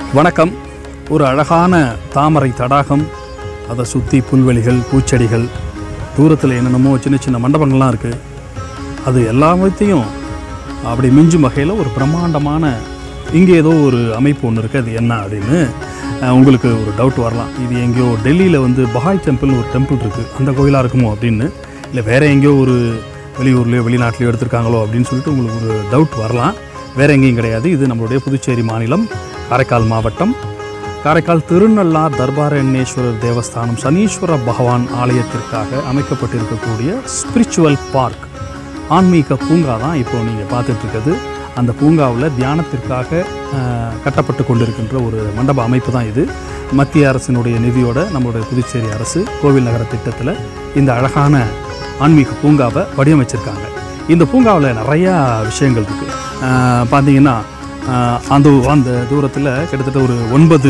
வணக்கம் ஒரு அழகான தாமரை தடாகம் அதை சுற்றி புல்வெளிகள் பூச்செடிகள் தூரத்தில் என்னென்னமோ சின்ன சின்ன மண்டபங்கள்லாம் இருக்குது அது எல்லாத்தையும் அப்படி மிஞ்சும் வகையில் ஒரு பிரம்மாண்டமான இங்கே ஏதோ ஒரு அமைப்பு ஒன்று இருக்குது அது என்ன அப்படின்னு அஹ், உங்களுக்கு ஒரு டவுட் வரலாம் இது எங்கேயோ டெல்லியில் வந்து பஹாய் டெம்பிள் ஒரு டெம்பிள் இருக்குது அந்த கோயிலாக இருக்குமோ அப்படின்னு இல்லை வேறு எங்கேயோ ஒரு வெளியூர்லேயோ வெளிநாட்டிலையோ எடுத்திருக்காங்களோ அப்படின்னு சொல்லிட்டு உங்களுக்கு ஒரு டவுட் வரலாம் வேறு எங்கேயும் கிடையாது இது நம்மளுடைய புதுச்சேரி மாநிலம் காரைக்கால் மாவட்டம் காரைக்கால் திருநள்ளார் தர்பாரண்யேஸ்வரர் தேவஸ்தானம் சனீஸ்வர பகவான் ஆலயத்திற்காக அமைக்கப்பட்டிருக்கக்கூடிய ஸ்பிரிச்சுவல் பார்க் ஆன்மீக பூங்கா தான் இப்போ நீங்கள் பார்த்துட்டு இருக்கிறது அந்த பூங்காவில் தியானத்திற்காக அஹ், கட்டப்பட்டு கொண்டிருக்கின்ற ஒரு மண்டப அமைப்பு தான் இது மத்திய அரசினுடைய நிதியோட நம்மளுடைய புதுச்சேரி அரசு கோவில் நகர திட்டத்தில் இந்த அழகான ஆன்மீக பூங்காவை வடிவமைச்சிருக்காங்க இந்த பூங்காவில் நிறையா விஷயங்கள் இருக்குது பார்த்தீங்கன்னா ஆஹ் அந்த அந்த தூரத்தில் கிட்டத்தட்ட ஒரு ஒன்பது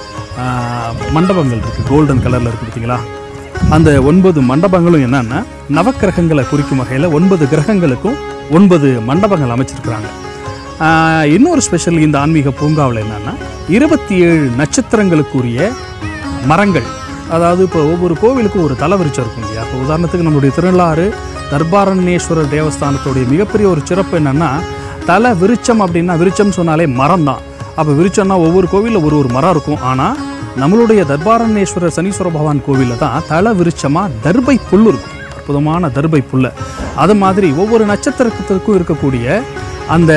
ஆஹ் மண்டபங்கள் இருக்குது கோல்டன் கலரில் இருக்குது பார்த்தீங்களா அந்த ஒன்பது மண்டபங்களும் என்னன்னா நவக்கிரகங்களை குறிக்கும் வகையில் ஒன்பது கிரகங்களுக்கும் ஒன்பது மண்டபங்கள் அமைச்சிருக்கிறாங்க ஆஹ் இன்னொரு ஸ்பெஷல் இந்த ஆன்மீக பூங்காவில் என்னன்னா இருபத்தி ஏழு நட்சத்திரங்களுக்குரிய மரங்கள் அதாவது இப்போ ஒவ்வொரு கோவிலுக்கும் ஒரு தலைவிரிச்சம் இருக்கும் இல்லையா இப்போ உதாரணத்துக்கு நம்மளுடைய திருநள்ளாறு தர்பாரண்யேஸ்வரர் தேவஸ்தானத்துடைய மிகப்பெரிய ஒரு சிறப்பு என்னன்னா தலை விருச்சம் அப்படின்னா விருச்சம் சொன்னாலே மரம் தான் அப்போ விருச்சம்னா ஒவ்வொரு கோவிலில் ஒரு ஒரு மரம் இருக்கும் ஆனால் நம்மளுடைய தர்பாரண்யேஸ்வரர் சனீஸ்வர பகவான் கோவிலில் தான் தலை விருச்சமாக தர்பை புல் இருக்கும் அற்புதமான தர்பை புல்லை அது மாதிரி ஒவ்வொரு நட்சத்திரத்திற்கும் இருக்கக்கூடிய அந்த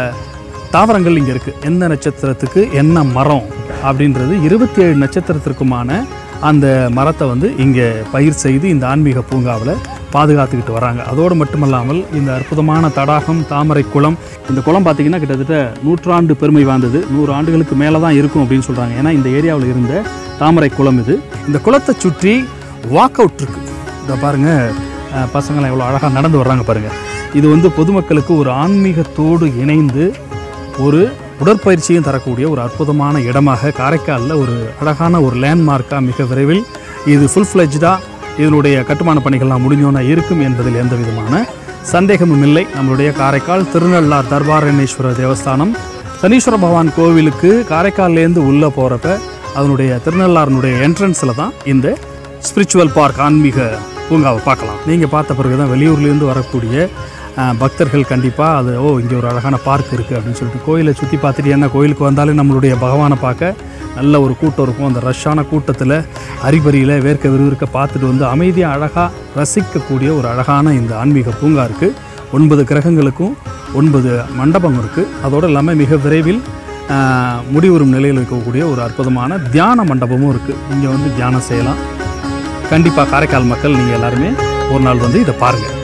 தாவரங்கள் இங்கே இருக்குது எந்த நட்சத்திரத்துக்கு என்ன மரம் அப்படின்றது இருபத்தி ஏழு நட்சத்திரத்திற்குமான அந்த மரத்தை வந்து இங்கே பயிர் செய்து இந்த ஆன்மீக பூங்காவில் பாதுகாத்துக்கிட்டு வராங்க அதோடு மட்டுமல்லாமல் இந்த அற்புதமான தடாகம் தாமரை குளம் இந்த குளம் பார்த்திங்கன்னா கிட்டத்தட்ட நூற்றாண்டு பெருமை வாய்ந்தது நூறு ஆண்டுகளுக்கு மேலே தான் இருக்கும் அப்படின்னு சொல்கிறாங்க ஏன்னா இந்த ஏரியாவில் இருந்த தாமரை குளம் இது இந்த குளத்தை சுற்றி வாக் அவுட் இருக்குது இதை பாருங்கள் பசங்களாம் எவ்வளோ அழகாக நடந்து வர்றாங்க பாருங்கள் இது வந்து பொதுமக்களுக்கு ஒரு ஆன்மீகத்தோடு இணைந்து ஒரு உடற்பயிற்சியும் தரக்கூடிய ஒரு அற்புதமான இடமாக காரைக்காலில் ஒரு அழகான ஒரு லேண்ட்மார்க்காக மிக விரைவில் இது ஃபுல் ஃப்ளெஜ்டாக இதனுடைய கட்டுமான பணிகள்லாம் முடிஞ்சோன்னா இருக்கும் என்பதில் எந்த விதமான சந்தேகமும் இல்லை நம்மளுடைய காரைக்கால் திருநள்ளார் தர்பாரண்யேஸ்வரர் தேவஸ்தானம் சனீஸ்வர பகவான் கோவிலுக்கு காரைக்கால்லேருந்து உள்ளே போகிறப்ப அதனுடைய திருநள்ளாறுனுடைய என்ட்ரன்ஸில் தான் இந்த ஸ்பிரிச்சுவல் பார்க் ஆன்மீக பூங்காவை பார்க்கலாம் நீங்கள் பார்த்த பிறகு தான் வெளியூர்லேருந்து வரக்கூடிய அஹ், பக்தர்கள் கண்டிப்பாக அது ஓ இங்கே ஒரு அழகான பார்க் இருக்குது அப்படின்னு சொல்லிட்டு கோயிலை சுற்றி பார்த்துட்டு என்ன கோயிலுக்கு வந்தாலே நம்மளுடைய பகவானை பார்க்க நல்ல ஒரு கூட்டம் இருக்கும் அந்த ரஷ்ஷான கூட்டத்தில் அரிபரியில் வேர்க்க விறுவிறுக்க பார்த்துட்டு வந்து அமைதியாக அழகாக ரசிக்கக்கூடிய ஒரு அழகான இந்த ஆன்மீக பூங்கா இருக்குது ஒன்பது கிரகங்களுக்கும் ஒன்பது மண்டபம் இருக்குது அதோடு இல்லாமல் மிக விரைவில் ஆஹ், முடிவுறும் நிலையில் இருக்கக்கூடிய ஒரு அற்புதமான தியான மண்டபமும் இருக்குது இங்கே வந்து தியானம் செய்யலாம் கண்டிப்பாக காரைக்கால் மக்கள் நீங்கள் எல்லாருமே ஒரு நாள் வந்து இதை பாருங்கள்